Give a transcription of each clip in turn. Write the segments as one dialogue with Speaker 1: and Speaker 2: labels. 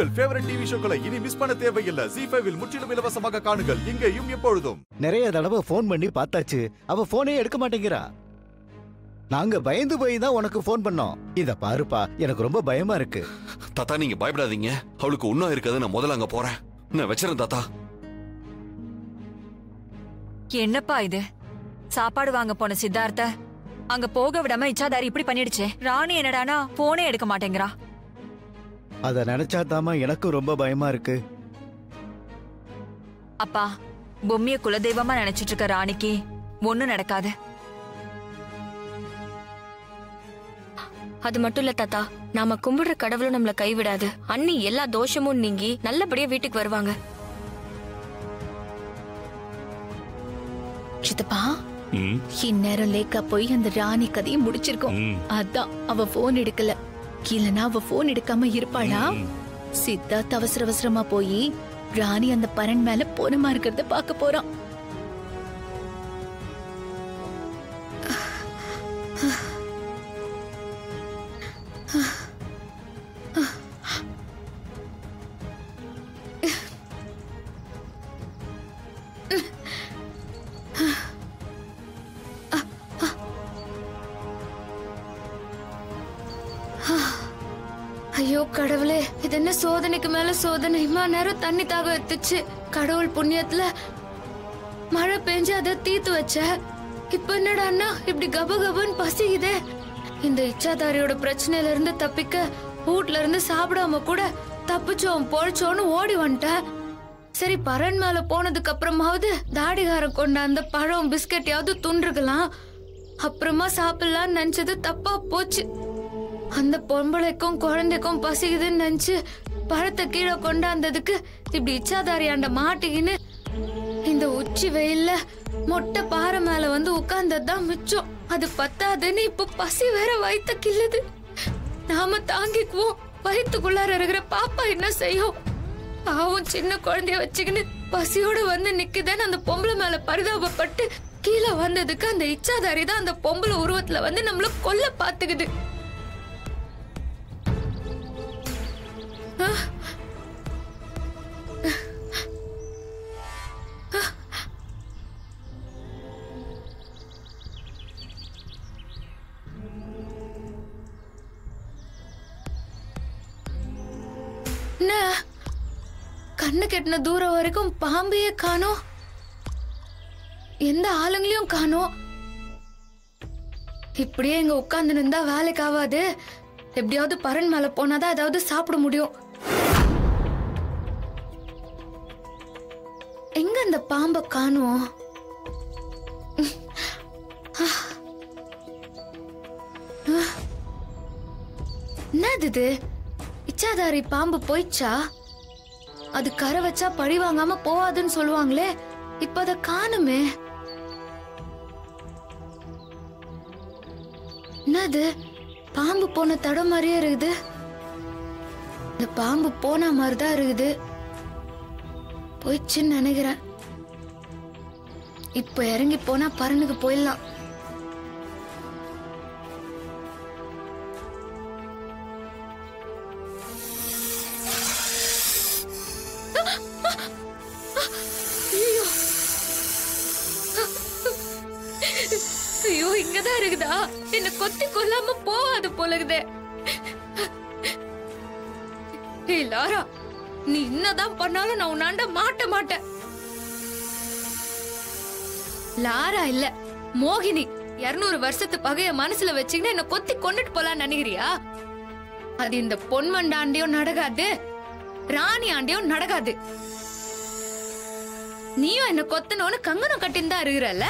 Speaker 1: உங்கள் favourite TV ஷோக்களை இனி miss பண்ண தேவையில்லை ஜி ஃபைவில் முற்றிலும் இலவசமாக காணுங்கள் இங்கேயும் எப்பொழுதும்
Speaker 2: நிறைய தடவை ஃபோன் பண்ணி பார்த்தாச்சு அவ போனே எடுக்க மாட்டேங்கிறா நாங்க பயந்து போய் தான் உனக்கு ஃபோன் பண்ணோம் இத பாருப்பா எனக்கு ரொம்ப பயமா இருக்கு
Speaker 3: தாத்தா நீங்க பயப்படாதீங்க அவளுக்கு ஒன்னும் இருக்காது நான் முதல்ல அங்க போறேன் நான் வச்சிரேன் தாத்தா
Speaker 4: என்னப்பா இது சாப்பாடு வாங்க போன சித்தார்த்த அங்க போக விடாம இச்சாதாரி இப்படி பண்ணிடுச்சே ராணி என்னடானா போனே எடுக்க மாட்டேங்கிறா
Speaker 2: அத நினைச்சா தாமா எனக்கும் ரொம்ப பயமா இருக்கு
Speaker 4: அப்பா பொம்மிய குலதெய்வமா நினைச்சிட்டு இருக்க ராணிக்கு ஒண்ணும் நடக்காது
Speaker 5: அது மட்டும் இல்ல தாத்தா நாம கும்பிடுற கடவுளும் நம்மள கைவிடாது அண்ணி எல்லா தோஷமும் நீங்கி நல்லபடியா வீட்டுக்கு வருவாங்க
Speaker 6: சித்தப்பா இந்நேரம் லேக்கா போய் அந்த ராணி கதையை முடிச்சிருக்கோம் அதான் அவ போன் எடுக்கல இல்லனா அவ போன் எடுக்காம இருப்பாளா சித்தார்த் அவசர அவசரமா போய் ராணி அந்த பரன் மேல போனமா இருக்கிறத பார்க்க போறான்
Speaker 5: ஐயோ கடவுளே இது என்ன சோதனைக்கு மேல சோதனை இம்மா நேரம் தண்ணி தாக எடுத்துச்சு கடவுள் புண்ணியத்துல மழை பெஞ்சு அதை தீத்து வச்ச இப்ப என்னடா அண்ணா இப்படி கப கபன்னு பசிக்குதே இந்த இச்சாதாரியோட பிரச்சனையில இருந்து தப்பிக்க வீட்ல இருந்து சாப்பிடாம கூட தப்பிச்சோம் பொழைச்சோன்னு ஓடி வந்துட்டேன் சரி பரன் மேல போனதுக்கு அப்புறமாவது தாடிகாரம் கொண்டாந்த பழம் பிஸ்கட்யாவது துண்டுருக்கலாம் அப்புறமா சாப்பிடலாம்னு நினைச்சது தப்பா போச்சு அந்த பொம்பளைக்கும் குழந்தைக்கும் பசிக்குதுன்னு நினைச்சு பழத்தை கீழே கொண்டாந்ததுக்கு இப்படி இச்சாதாரியாண்ட மாட்டிக்கின்னு இந்த உச்சி வெயில்ல மொட்டை பாறை மேல வந்து உட்கார்ந்ததுதான் மிச்சம் அது பத்தாதுன்னு இப்ப பசி வேற வயித்த கிள்ளுது நாம தாங்கிக்குவோம் வயித்துக்குள்ளார இருக்கிற பாப்பா என்ன செய்யும் பாவம் சின்ன குழந்தைய வச்சுக்கின்னு பசியோட வந்து நிக்குதேன்னு அந்த பொம்பளை மேல பரிதாபப்பட்டு கீழே வந்ததுக்கு அந்த இச்சாதாரி தான் அந்த பொம்பளை உருவத்துல வந்து நம்மள கொல்ல பாத்துக்குது என்ன கண்ணு கெட்டின தூரம் வரைக்கும் பாம்பையே காணோம் எந்த ஆளுங்களையும் காணோம் இப்படியே இங்க உட்கார்ந்து இருந்தா வேலைக்கு ஆகாது எப்படியாவது பரன் மேல போனாதான் ஏதாவது சாப்பிட முடியும் எங்க அந்த பாம்பை காணோம் என்னது இது இச்சாதாரி பாம்பு போயிச்சா அது கரை வச்சா பழி வாங்காம போவாதுன்னு சொல்லுவாங்களே இப்ப அத காணுமே என்னது பாம்பு போன தடம் மாதிரியே இருக்குது இந்த பாம்பு போன மாதிரிதான் இருக்குது போயிடுச்சுன்னு நினைக்கிறேன் இப்ப இறங்கி போனா பரனுக்கு போயிடலாம் ஐயோ இங்கதான் இருக்குதா என்ன கொத்தி கொல்லாம போவாது போல இருக்குதே ஏய் லாரா நீ என்னதான் பண்ணாலும் நான் உன்னாண்ட மாட்ட மாட்டேன் லாரா இல்ல மோகினி இருநூறு வருஷத்து பகைய மனசுல வச்சுக்கிட்டு என்ன கொத்தி கொண்டுட்டு போலான்னு நினைக்கிறியா அது இந்த பொன்மண்டாண்டியும் நடக்காது ராணி ஆண்டியும் நடக்காது நீயும் என்ன கொத்தனோன்னு கங்கணம் கட்டின்னு தான் இருக்கிறல்ல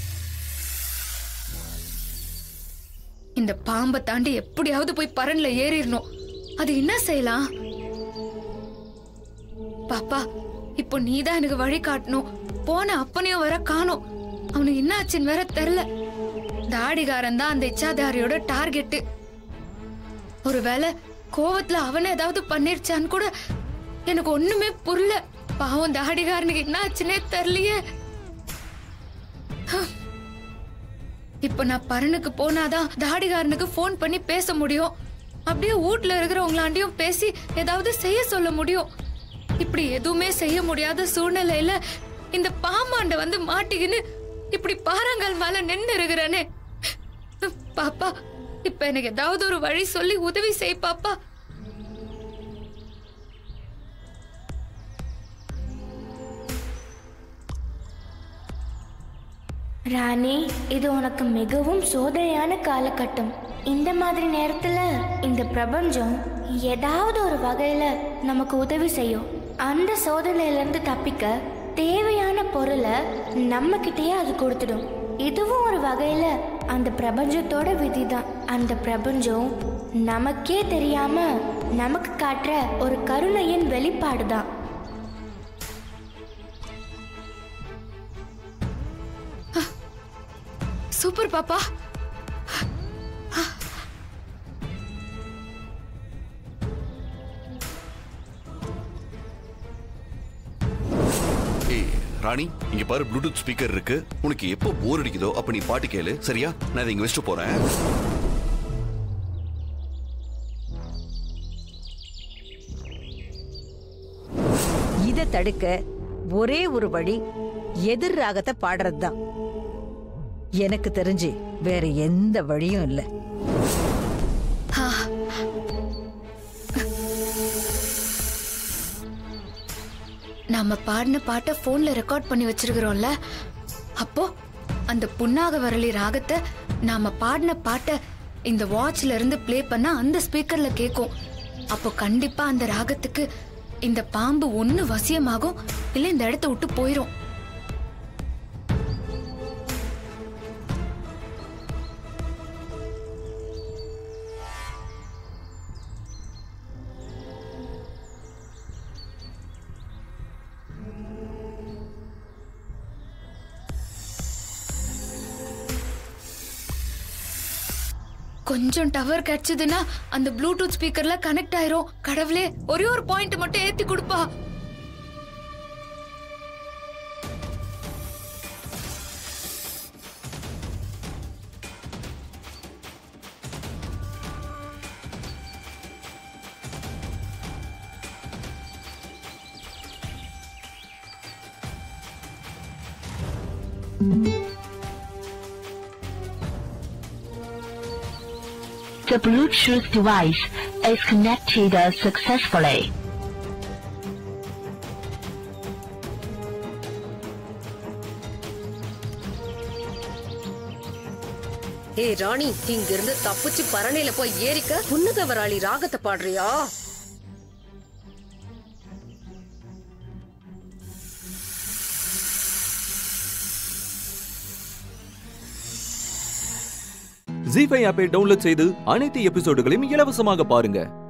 Speaker 5: இந்த பாம்பை தாண்டி எப்படியாவது போய் பரன்ல ஏறிடணும் அது என்ன செய்யலாம் பாப்பா இப்போ நீதான் எனக்கு வழி காட்டணும் போன அப்பனையும் வர காணோம் அவனுக்கு என்ன ஆச்சுன்னு வேற தெரியல தாடிகாரன் தான் அந்த இச்சாதாரியோட டார்கெட் ஒருவேளை கோவத்துல அவனை ஏதாவது பண்ணிருச்சான்னு கூட எனக்கு ஒண்ணுமே புரியல பாவம் தாடிகாரனுக்கு என்ன ஆச்சுன்னே தெரியலையே இப்ப நான் பரனுக்கு போனாதான் தாடிகாரனுக்கு ஃபோன் பண்ணி பேச முடியும் அப்படியே வீட்ல இருக்கிறவங்களாண்டியும் பேசி ஏதாவது செய்ய சொல்ல முடியும் இப்படி எதுவுமே செய்ய முடியாத சூழ்நிலையில இந்த பாம்பாண்ட வந்து மாட்டிக்கின்னு இப்படி பாறாங்கல் மேல நின்னு இருக்கிறானே பாப்பா இப்ப எனக்கு ஏதாவது ஒரு வழி சொல்லி உதவி செய் பாப்பா
Speaker 7: ராணி இது உனக்கு மிகவும் சோதனையான காலகட்டம் இந்த மாதிரி நேரத்துல இந்த பிரபஞ்சம் ஏதாவது ஒரு வகையில நமக்கு உதவி செய்யும் அந்த சோதனையில இருந்து தப்பிக்க தேவையான பொருளை நம்ம கிட்டயே அது கொடுத்துடும் இதுவும் ஒரு வகையில அந்த பிரபஞ்சத்தோட விதிதான் அந்த பிரபஞ்சம் நமக்கே தெரியாம நமக்கு காட்டுற ஒரு கருணையின் வெளிப்பாடு தான்
Speaker 5: சூப்பர் பாப்பா
Speaker 3: ஏய் ராணி இங்க பாரு ப்ளூடூத் ஸ்பீக்கர் இருக்கு உனக்கு எப்போ போர் அடிக்குதோ அப்ப நீ பாட்டு கேளு சரியா நான் இதை இங்க வச்சுட்டு போறேன்
Speaker 8: இத தடுக்க ஒரே ஒரு வழி எதிர் ராகத்தை பாடுறதுதான் எனக்கு தெரிஞ்சு வேற எந்த வழியும் இல்ல
Speaker 5: நாம பாடின பாட்டை போன்ல ரெக்கார்ட் பண்ணி வச்சிருக்கிறோம்ல அப்போ அந்த புன்னாக வரலி ராகத்தை நாம பாடின பாட்டை இந்த வாட்ச்ல இருந்து ப்ளே பண்ணா அந்த ஸ்பீக்கர்ல கேட்கும் அப்போ கண்டிப்பா அந்த ராகத்துக்கு இந்த பாம்பு ஒண்ணு வசியமாகும் இல்ல இந்த இடத்த விட்டு போயிரும் கொஞ்சம் டவர் கிடைச்சதுன்னா அந்த ப்ளூடூத் ஸ்பீக்கர்ல கனெக்ட் ஆயிரும் கடவுளே ஒரே ஒரு பாயிண்ட் மட்டும் ஏத்தி கொடுப்பா
Speaker 9: The Bluetooth device is connected successfully.
Speaker 10: ஏய் ராணி இங்க இருந்து தப்பிச்சு பரணையில போய் ஏறிக்க புன்னகவராளி ராகத்தை பாடுறியா
Speaker 11: ஜி ஃபைவ் ஆப்பை டவுன்லோட் செய்து அனைத்து எபிசோடுகளையும் இலவசமாக பாருங்க